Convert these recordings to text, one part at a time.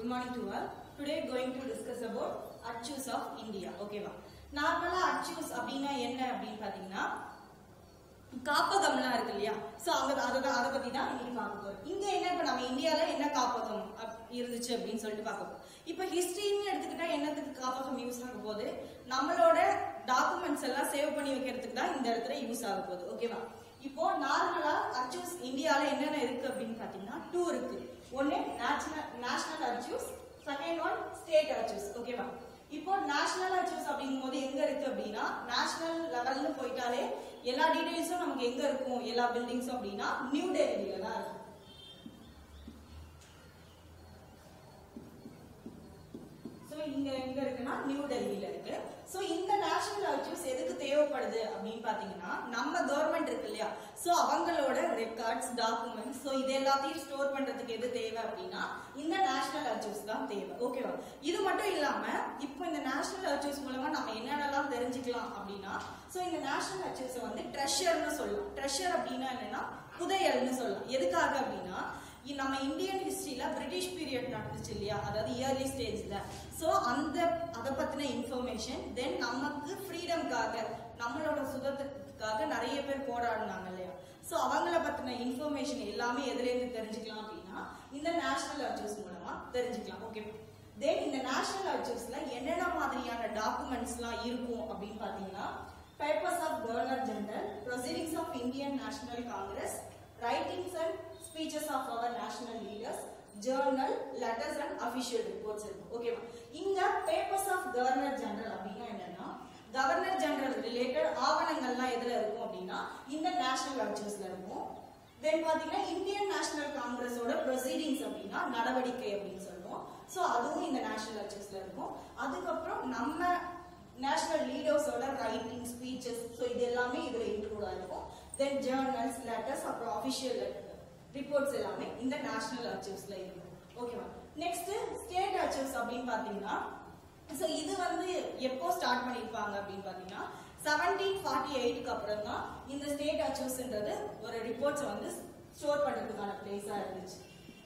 Good morning to all. Today going to discuss about Achus of India. ஓகேவா நார்மலா அச்சூஸ் அப்படின்னா என்ன அப்படின்னு பாத்தீங்கன்னா காப்பகம்லாம் இருக்கு இல்லையா சோ அங்க அதை தான் அதை பத்தி தான் இன்னைக்கு பார்க்க போறோம் இங்க என்ன இப்ப நம்ம இந்தியால என்ன காப்பகம் அப்- இருந்துச்சு அப்படின்னு சொல்லிட்டு பார்க்க போறோம் இப்ப ஹிஸ்டரின்னு எடுத்துக்கிட்டா என்னத்துக்கு காப்பகம் யூஸ் ஆக போகுது நம்மளோட டாக்குமெண்ட்ஸ் எல்லாம் சேவ் பண்ணி வைக்கிறதுக்கு தான் இந்த இடத்துல யூஸ் ஆக போகுது ஓகேவா இப்போ நார்மலா அச்சூஸ் இந்தியால என்னென்ன இருக்கு அப்படின்னு பாத்தீங்கன்னா டூ இருக்கு ஒன்னு national national archives second one state archives ஓகேவா இப்போ நேஷனல் அச்சீவ்ஸ் அப்படிங்கும் போது எங்க இருக்கு அப்படின்னா நேஷனல் லெவல்னு போயிட்டாலே எல்லா டீடைல்ஸும் நமக்கு எங்க இருக்கும் எல்லா பில்டிங்ஸும் அப்படின்னா நியூ டெல்லியில தான் இருக்கும் சோ இங்க எங்க இருக்குன்னா நியூ டெல்லியில இருக்கு சோ இந்த நேஷனல் அச்சீவ்ஸ் எதுக்கு தேவைப்படுது அப்படின்னு பாத்தீங்கன்னா நம்ம கவர்மெண்ட் இருக்கு இல்லையா சோ அவங்களோட ரெக்கார்ட்ஸ் டாக்குமெண்ட்ஸ் சோ இது எல்லாத்தையும் ஸ்டோர் பண்றதுக்கு எது தேவை அப்படின்னா இந்த நேஷனல் அச்சீவ்ஸ் தான் தேவை ஓகேவா இது மட்டும் இல்லாம இப்போ இந்த நேஷனல் அச்சீவ்ஸ் மூலமா நம்ம என்னென்னலாம் தெரிஞ்சுக்கலாம் அப்படின்னா சோ இந்த நேஷனல் அச்சீவ்ஸ் வந்து ட்ரெஷர்னு சொல்லலாம் ட்ரெஷர் அப்படின்னா என்னன்னா புதையல்னு சொல்லலாம் எதுக்காக அப்படின்னா இ- நம்ம இந்தியன் ஹிஸ்டரியில பிரிட்டிஷ் பீரியட் நடந்துச்சு இல்லையா அதாவது இயர்லி ஸ்டேஜ்ல சோ அந்த அதை பத்தின இன்ஃபர்மேஷன் தென் நமக்கு ஃப்ரீடம்காக நம்மளோட சுதந்திரத்துக்காக நிறைய பேர் போராடினாங்க இல்லையா சோ அவங்கள பத்தின இன்ஃபர்மேஷன் எல்லாமே எதுல இருந்து தெரிஞ்சுக்கலாம் அப்படின்னா இந்த நேஷனல் அர்ச்சீவ்ஸ் மூலமா தெரிஞ்சுக்கலாம் ஓகே தென் இந்த நேஷனல் அர்ச்சீவ்ஸ்ல என்னென்ன மாதிரியான டாக்குமெண்ட்ஸ்லாம் இருக்கும் அப்படின்னு பாத்தீங்கன்னா papers of Governor General proceedings of Indian National Congress writings and speeches of our national leaders journal letters and official reports இருக்கும் ஓகேவா இங்க பேப்பர்ஸ் ஆஃப் கவர்னர் ஜெனரல் அப்படின்னா என்னன்னா கவர்னர் ஜெனரல் ரிலேட்டட் ஆவணங்கள்லாம் எதுல இருக்கும் அப்படின்னா இந்த நேஷனல் அர்ச்சர்ஸ்ல இருக்கும் தென் பாத்தீங்கன்னா இந்தியன் நேஷனல் காங்கிரஸோட ப்ரொசீடிங்ஸ் அப்படின்னா நடவடிக்கை அப்படின்னு சொல்லுவோம் சோ அதுவும் இந்த நேஷனல் அர்ச்சர்ஸ்ல இருக்கும் அதுக்கப்புறம் நம்ம நேஷனல் லீடர்ஸோட ரைட்டிங் ஸ்பீச்சஸ் ஸோ இது எல்லாமே இதுல இன்க்ளூட் ஆயிருக்கும் தென் ஜேர்னல்ஸ் லெட்டர்ஸ் அப்புறம் அஃபிஷியல் ரிப்போர்ட்ஸ் எல்லாமே இந்த நேஷனல் அர்ச்சீவ்ஸ்ல இருக்கும் ஓகேவா நெக்ஸ்ட் ஸ்டேட் அர்ச்சீவ்ஸ் அப்படின்னு பாத்தீங்கன்னா ஸோ இது வந்து எப்போ ஸ்டார்ட் பண்ணிருப்பாங்க அப்படின்னு பாத்தீங்கன்னா செவன்டீன் ஃபார்ட்டி எயிட்க்கு அப்புறம் தான் இந்த ஸ்டேட் அச்சீவ்ஸ்ன்றது ஒரு ரிப்போர்ட்ஸை வந்து ஸ்டோர் பண்றதுக்கான பிளேஸா இருந்துச்சு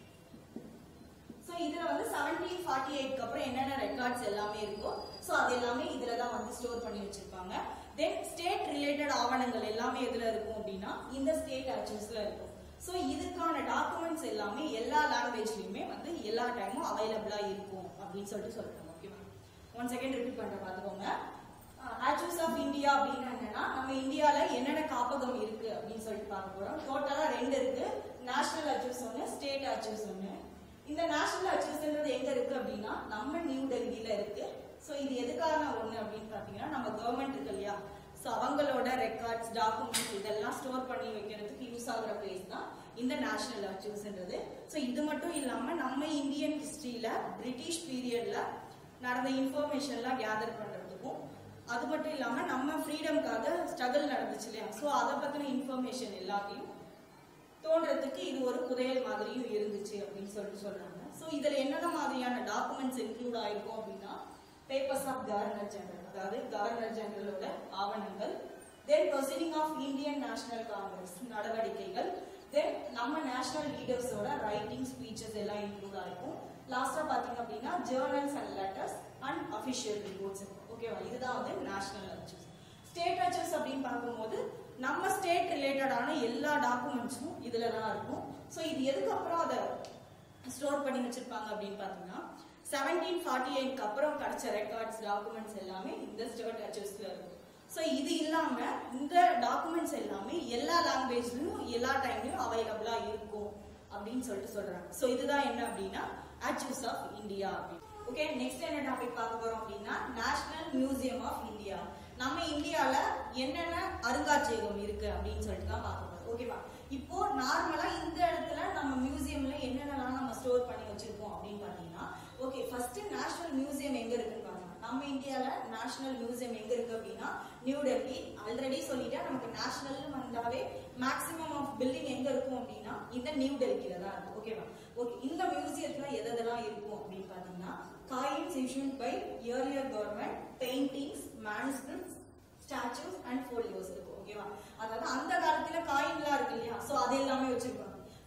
ஸோ இதுல வந்து செவன்டீன் ஃபார்ட்டி எயிட்க்கு அப்புறம் என்னென்ன ரெக்கார்ட்ஸ் எல்லாமே இருக்கோ ஸோ அது எல்லாமே இதுல தான் வந்து ஸ்டோர் பண்ணி வச்சிருப்பாங்க தென் ஸ்டேட் ரிலேட்டட் ஆவணங்கள் எல்லாமே எதுல இருக்கும் அப்படின்னா இந்த ஸ்டேட் அச்சீவ்ஸ்ல இருக்கும் ஸோ இதுக்கான டாக்குமெண்ட்ஸ் எல்லாமே எல்லா லாங்குவேஜ்லயுமே வந்து எல்லா டைமும் அவைலபிளா இருக்கும் அப்படின்னு சொல்லிட்டு சொல்றாங்க ஓகேவா ஒன் செகண்ட் ரிப்பீட் பண்ற பாத்துக்கோங்க ஆச்சூஸ் ஆஃப் இந்தியா அப்படின்னா என்னன்னா நம்ம இந்தியால என்னென்ன காப்பகம் இருக்கு அப்படின்னு சொல்லிட்டு பார்க்க போறோம் டோட்டலா ரெண்டு இருக்கு நேஷனல் அச்சீவ்ஸ் ஒன்று ஸ்டேட் அச்சீவ்ஸ் ஒன்று இந்த நேஷனல் அச்சீவ்ஸ்ன்றது எங்க இருக்கு அப்படின்னா நம்ம நியூ டெல்லியில இருக்கு ஸோ இது எதுக்கான ஒண்ணு அப்படின்னு பாத்தீங்கன்னா நம்ம கவர்மெண்ட் இருக்கு இல்லையா ஸோ அவங்களோட ரெக்கார்ட்ஸ் டாக்குமெண்ட்ஸ் இதெல்லாம் ஸ்டோர் பண்ணி வைக்கிறதுக்கு யூஸ் ஆகுற பிளேஸ் தான் இந்த நேஷனல் அச்சீவ்ஸ்ன்றது ஸோ இது மட்டும் இல்லாம நம்ம இந்தியன் ஹிஸ்டரியில பிரிட்டிஷ் பீரியட்ல நடந்த இன்ஃபர்மேஷன்லாம் கேதர் பண்றதுக்கும் அது மட்டும் இல்லாம நம்ம ஃப்ரீடம்காக ஸ்ட்ரகிள் நடந்துச்சு இல்லையா ஸோ அதை பத்தின இன்ஃபர்மேஷன் எல்லாத்தையும் தோன்றதுக்கு இது ஒரு புதையல் மாதிரியும் இருந்துச்சு அப்படின்னு சொல்லிட்டு சொல்றாங்க ஸோ இதுல என்னென்ன மாதிரியான டாக்குமெண்ட்ஸ் இன்க்ளூட் ஆயிருக்கும் அப்படின்னா பேப்பர்ஸ் ஆஃப் கவர்னர் ஜெனரல் அதாவது கவர்னர் ஜெனரலோட ஆவணங்கள் then proceeding of Indian National Congress நடவடிக்கைகள் தென் நம்ம நேஷனல் லீடர்ஸோட ரைட்டிங் ஸ்பீச்சஸ் எல்லாம் இன்க்ளூட் ஆயிருக்கும் லாஸ்டா பாத்தீங்க அப்படின்னா journals and letters and official reports இருக்கும் ஓகேவா இதுதான் வந்து நேஷனல் அச்சீவ்ஸ் ஸ்டேட் அச்சீவ்ஸ் அப்படின்னு பார்க்கும்போது நம்ம ஸ்டேட் ரிலேட்டடான எல்லா டாக்குமெண்ட்ஸும் இதுல தான் இருக்கும் ஸோ இது எதுக்கு அப்புறம் அதை ஸ்டோர் பண்ணி வச்சிருப்பாங்க அப்படின்னு பார்த்தீங்கன்னா செவன்டீன் ஃபார்ட்டி எயிட்க்கு அப்புறம் கிடைச்ச ரெக்கார்ட்ஸ் டாக்குமெண்ட்ஸ் எல்லாமே இந்த ஸ்டேட் அச்சீவ்ஸ்ல இருக்கும் ஸோ இது இல்லாம இந்த டாக்குமெண்ட்ஸ் எல்லாமே எல்லா லாங்குவேஜ்லயும் எல்லா டைம்லயும் அவைலபிளா இருக்கும் அப்படின்னு சொல்லிட்டு சொல்றாங்க ஸோ இதுதான் என்ன அப்படின்னா அச்சீவ்ஸ் ஆஃப் இந்தியா அப்படின்னு ஓகே நெக்ஸ்ட் என்ன டாபிக் பார்க்க போறோம் அப்படின்னா நேஷனல் மியூசியம் ஆஃப் இந்தியா நம்ம இந்தியால என்னென்ன அருங்காட்சியகம் இருக்கு அப்படின்னு சொல்லிட்டு தான் பார்க்க போறோம் ஓகேவா இப்போ நார்மலா இந்த இடத்துல நம்ம மியூசியம்ல என்னென்னலாம் நம்ம ஸ்டோர் பண்ணி வச்சிருக்கோம் அப்படின்னு பாத்தீங்கன்னா ஓகே ஃபர்ஸ்ட் நேஷனல் மியூசியம் எங்க இருக்குன்னு பாருங்க நம்ம இந்தியால நேஷனல் மியூசியம் எங்க இருக்கு அப்படின்னா நியூ டெல்லி ஆல்ரெடி சொல்லிட்டேன் நமக்கு நேஷனல் வந்தாவே மேக்ஸிமம் ஆஃப் பில்டிங் எங்க இருக்கும் அப்படின்னா இந்த நியூ டெல்லியில தான் இருக்கும் ஓகேவா ஓகே இந்த மியூசியத்துல எது எதெல்லாம் இருக்கும் அப்படின்னு பாத்தீங்கன்னா coins issued by earlier government paintings manuscripts statues and folios இருக்கும் ஓகேவா அதாவது அந்த காலத்துல காயின்லாம் இருக்கு இல்லையா சோ அது எல்லாமே வச்சிருப்பாங்க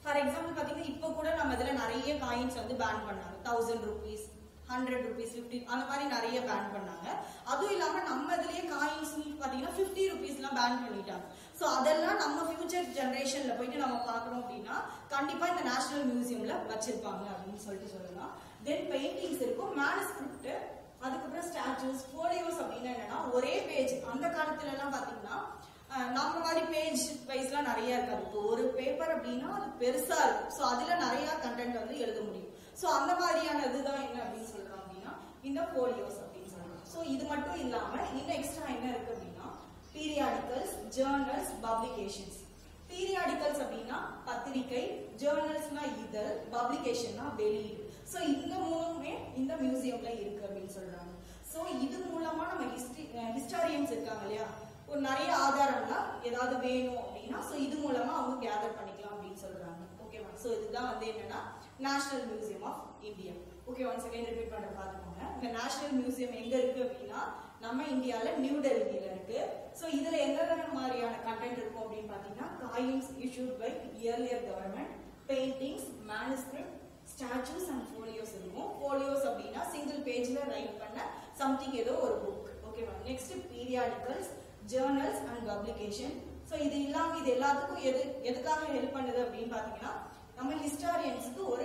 ஃபார் எக்ஸாம்பிள் பாத்தீங்கன்னா இப்போ கூட நம்ம இதுல நிறைய காயின்ஸ் வந்து பேன் பண்ணாங்க thousand rupees hundred rupees fifty அந்த மாதிரி நிறைய பேன் பண்ணாங்க அதுவும் இல்லாம நம்ம இதுலயே காயின்ஸ் பாத்தீங்கன்னா ஃபிஃப்டி ருபீஸ்லாம் பேன் பண்ணிட்டாங்க ஸோ அதெல்லாம் நம்ம ஃபியூச்சர் ஜெனரேஷன்ல போயிட்டு நம்ம பார்க்கணும் அப்படின்னா கண்டிப்பா இந்த நேஷனல் மியூசியம்ல வச்சிருப்பாங்க அப்படின்னு சொல்லிட்டு சொல்லலாம் தென் பெயிண்டிங்ஸ் இருக்கும் மேனஸ்கிரிப்ட் அதுக்கப்புறம் ஸ்டாச்சுஸ் ஃபோலியோஸ் அப்படின்னா என்னன்னா ஒரே பேஜ் அந்த காலத்துல எல்லாம் பாத்தீங்கன்னா அஹ், நம்ம மாதிரி பேஜ் வைஸ்லாம் நிறைய இருக்காது இப்போ ஒரு பேப்பர் அப்படின்னா அது பெருசா இருக்கும் ஸோ அதுல நிறைய கண்டென்ட் வந்து எழுத முடியும் ஸோ அந்த மாதிரியான இதுதான் என்ன அப்படின்னு சொல்றோம் அப்படின்னா இந்த ஃபோலியோஸ் அப்படின்னு சொல்றோம் ஸோ இது மட்டும் இல்லாம இன்னும் எக்ஸ்ட்ரா என்ன இருக்கு அப்படின்னா பீரியாடிக்கல்ஸ் ஜேர்னல்ஸ் பப்ளிகேஷன்ஸ் பீரியாடிக்கல்ஸ் அப்படின்னா பத்திரிகை ஜேர்னல்ஸ்னா இதழ் பப்ளிகேஷன்னா வெளியீடு ஸோ இந்த மூணுமே இந்த மியூசியம்ல இருக்கு அப்படின்னு சொல்றாங்க ஸோ இது மூலமா நம்ம ஹிஸ்டரி ஹிஸ்டாரியன்ஸ் இருக்காங்க இல்லையா ஒரு நிறைய ஆதாரம்லாம் ஏதாவது வேணும் அப்படின்னா ஸோ இது மூலமா அவங்க கேதர் பண்ணிக்கலாம் அப்படின்னு சொல்றாங்க ஓகேவா ஸோ இதுதான் வந்து என்னன்னா National Museum of India okay one second repeat பண்ற பாத்துக்கோங்க இந்த நேஷனல் மியூசியம் எங்க இருக்கு அப்படின்னா நம்ம இந்தியால நியூ டெல்லியில இருக்கு ஸோ இதுல எந்தெந்த மாதிரியான கண்டென்ட் இருக்கும் அப்படின்னு பாத்தீங்கன்னா coins issued by earlier government paintings manuscript statues and folios இருக்கும் ஃபோலியோஸ் அப்படின்னா சிங்கிள் பேஜ்ல ரைட் பண்ண சம்திங் ஏதோ ஒரு புக் ஓகேவா next periodicals journals and publication so இது இல்லாம இது எல்லாத்துக்கும் எது எதுக்காக ஹெல்ப் பண்ணுது அப்படின்னு பாத்தீங்கன்னா நம்ம ஹிஸ்டாரியன்ஸுக்கு ஒரு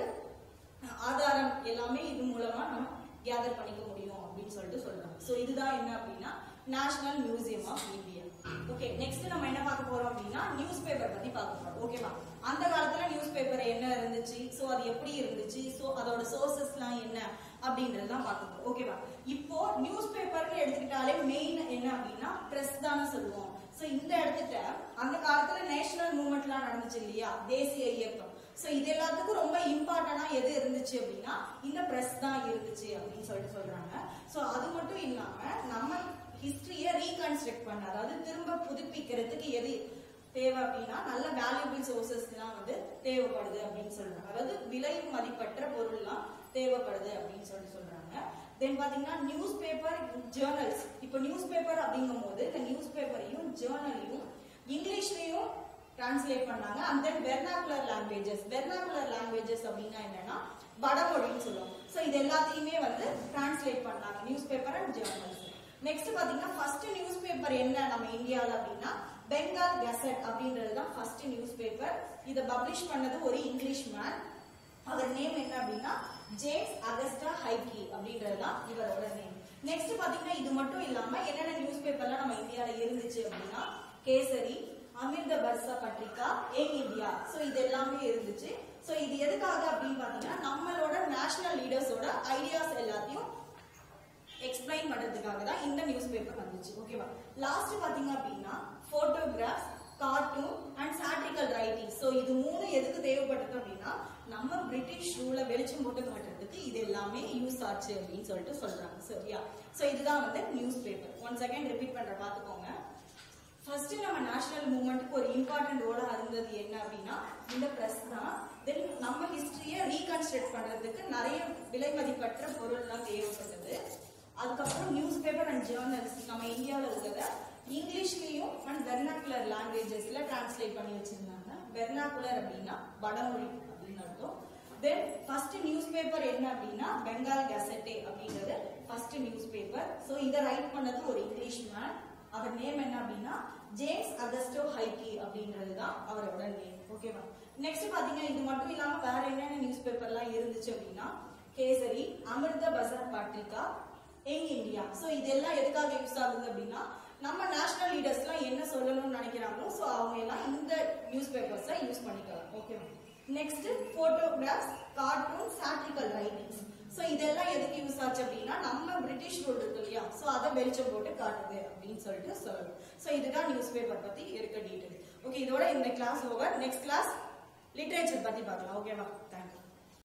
ஆதாரம் எல்லாமே இது மூலமா நம்ம கேதர் பண்ணிக்க முடியும் அப்படின்னு சொல்லிட்டு சொல்றாங்க ஸோ இதுதான் என்ன அப்படின்னா National Museum of India okay next நம்ம என்ன பார்க்க போறோம் அப்படின்னா நியூஸ் பேப்பர் பத்தி பார்க்க போறோம் ஓகேவா அந்த காலத்துல நியூஸ் பேப்பர் என்ன இருந்துச்சு ஸோ அது எப்படி இருந்துச்சு ஸோ அதோட சோர்சஸ்லாம் என்ன அப்படின்றது தான் பார்க்க போறோம் ஓகேவா இப்போ நியூஸ் பேப்பர்னு எடுத்துக்கிட்டாலே மெயின் என்ன அப்படின்னா பிரஸ் தானே சொல்லுவோம் ஸோ இந்த இடத்துல அந்த காலத்துல நேஷனல் மூவ்மெண்ட்லாம் நடந்துச்சு இல்லையா தேசிய இயக்கம் ஸோ இது எல்லாத்துக்கும் ரொம்ப இம்பார்ட்டண்டா எது இருந்துச்சு அப்படின்னா இந்த பிரஸ் தான் இருந்துச்சு அப்படின்னு சொல்லிட்டு சொல்றாங்க ஸோ அது மட்டும் இல்லாம நம்ம ஹிஸ்டரியை ரீகன்ஸ்ட்ரக்ட் பண்ண அதாவது திரும்ப புதுப்பிக்கிறதுக்கு எது தேவை அப்படின்னா நல்ல வேல்யூபிள் சோர்சஸ்லாம் வந்து தேவைப்படுது அப்படின்னு சொல்றாங்க அதாவது விலை மதிப்பற்ற பொருள்லாம் தேவைப்படுது அப்படின்னு சொல்லிட்டு சொல்றாங்க தென் பாத்தீங்கன்னா நியூஸ் பேப்பர் ஜேர்னல்ஸ் இப்போ நியூஸ் பேப்பர் அப்படிங்கும் போது இந்த நியூஸ் பேப்பரையும் ஜேர்னலையும் இங்கிலீஷ்லயும் டிரான்ஸ்லேட் பண்ணாங்க and then vernacular languages vernacular languages அப்படின்னா என்னன்னா வடமொழின்னு சொல்லுவாங்க ஸோ இது எல்லாத்தையுமே வந்து டிரான்ஸ்லேட் பண்ணாங்க news paper and journals next பாத்தீங்கன்னா ஃபர்ஸ்ட் நியூஸ் பேப்பர் என்ன நம்ம இந்தியால அப்படின்னா பெங்கால் கெசட் அப்படின்றது தான் ஃபர்ஸ்ட் நியூஸ் பேப்பர் இதை பப்ளிஷ் பண்ணது ஒரு இங்கிலீஷ் மேன் அவர் நேம் என்ன அப்படின்னா ஜேம்ஸ் அகஸ்டா ஹைக்கி அப்படின்றது தான் இவரோட நேம் நெக்ஸ்ட் பாத்தீங்கன்னா இது மட்டும் இல்லாம என்னென்ன நியூஸ் பேப்பர்லாம் நம்ம இந்தியால இருந்துச்சு அப்படின்னா கேசரி அமிர்த பர்சா பட்ரிகா ஏங் இந்தியா சோ இது எல்லாமே இருந்துச்சு சோ இது எதுக்காக அப்படின்னு பாத்தீங்கன்னா நம்மளோட நேஷனல் லீடர்ஸோட ஐடியாஸ் எல்லாத்தையும் எக்ஸ்பிளைன் பண்றதுக்காக தான் இந்த நியூஸ் பேப்பர் வந்துச்சு ஓகேவா லாஸ்ட் பாத்தீங்க அப்படின்னா photographs cartoon and satirical writing so இது மூணு எதுக்கு தேவைப்பட்டது அப்படின்னா நம்ம பிரிட்டிஷ் ரூல வெளிச்சம் போட்டு காட்டுறதுக்கு இது எல்லாமே யூஸ் ஆச்சு அப்படின்னு சொல்லிட்டு சொல்றாங்க சரியா ஸோ இதுதான் வந்து news paper one second repeat பண்ற பார்த்துக்கோங்க ஃபர்ஸ்ட் நம்ம நேஷனல் மூவ்மெண்ட்டுக்கு ஒரு இம்பார்ட்டன்ட் ரோலா இருந்தது என்ன அப்படின்னா இந்த பிரஸ் தான் தென் நம்ம ஹிஸ்டரியை ரீகன்ஸ்ட்ரக்ட் பண்றதுக்கு நிறைய விலை மதிப்பற்ற பொருள்லாம் தேவைப்பட்டது அதுக்கப்புறம் நியூஸ் பேப்பர் அண்ட் ஜேர்னல்ஸ் நம்ம இந்தியாவில் இருக்கிறத இங்கிலீஷ்லயும் அண்ட் வெர்னாகுலர் லாங்குவேஜஸ்ல டிரான்ஸ்லேட் பண்ணி வச்சிருந்தாங்க வெர்னாகுலர் அப்படின்னா வடமொழி அப்படின்னு அர்த்தம் தென் ஃபர்ஸ்ட் நியூஸ் பேப்பர் என்ன அப்படின்னா பெங்கால் கெசட்டே அப்படின்றது ஃபர்ஸ்ட் நியூஸ் பேப்பர் ஸோ இதை ரைட் பண்ணது ஒரு இங்கிலீஷ் மேன் அவர் நேம் என்ன அப்படின்னா ஜேம்ஸ் அகஸ்டோ ஹைக்கி அப்படின்றது தான் அவரோட நேம் ஓகேவா நெக்ஸ்ட் பாத்தீங்கன்னா இது மட்டும் இல்லாம வேற என்னென்ன நியூஸ் பேப்பர்லாம் இருந்துச்சு அப்படின்னா Kesari Amrita Bazar Patrika Young India so இதெல்லாம் எதுக்காக யூஸ் ஆகுது அப்படின்னா நம்ம நேஷனல் லீடர்ஸ்லாம் என்ன சொல்லணும்னு நினைக்கிறாங்களோ ஸோ அவங்க எல்லாம் இந்த நியூஸ் பேப்பர்ஸை யூஸ் பண்ணிக்கலாம் ஓகேவா next photographs cartoon satirical writings so இதெல்லாம் எதுக்கு யூஸ் ஆச்சு அப்படின்னா நம்ம பிரிட்டிஷ் ரூல் இருக்கு இல்லையா ஸோ அதை வெளிச்சம் போட்டு காட்டுது அப்படின்னு சொல்லிட்டு சொல்லணும் ஸோ இதுதான் நியூஸ் பேப்பர் பத்தி இருக்க டீட்டெயில் ஓகே இதோட இந்த class over next class literature பத்தி பார்க்கலாம் ஓகேவா தேங்க்யூ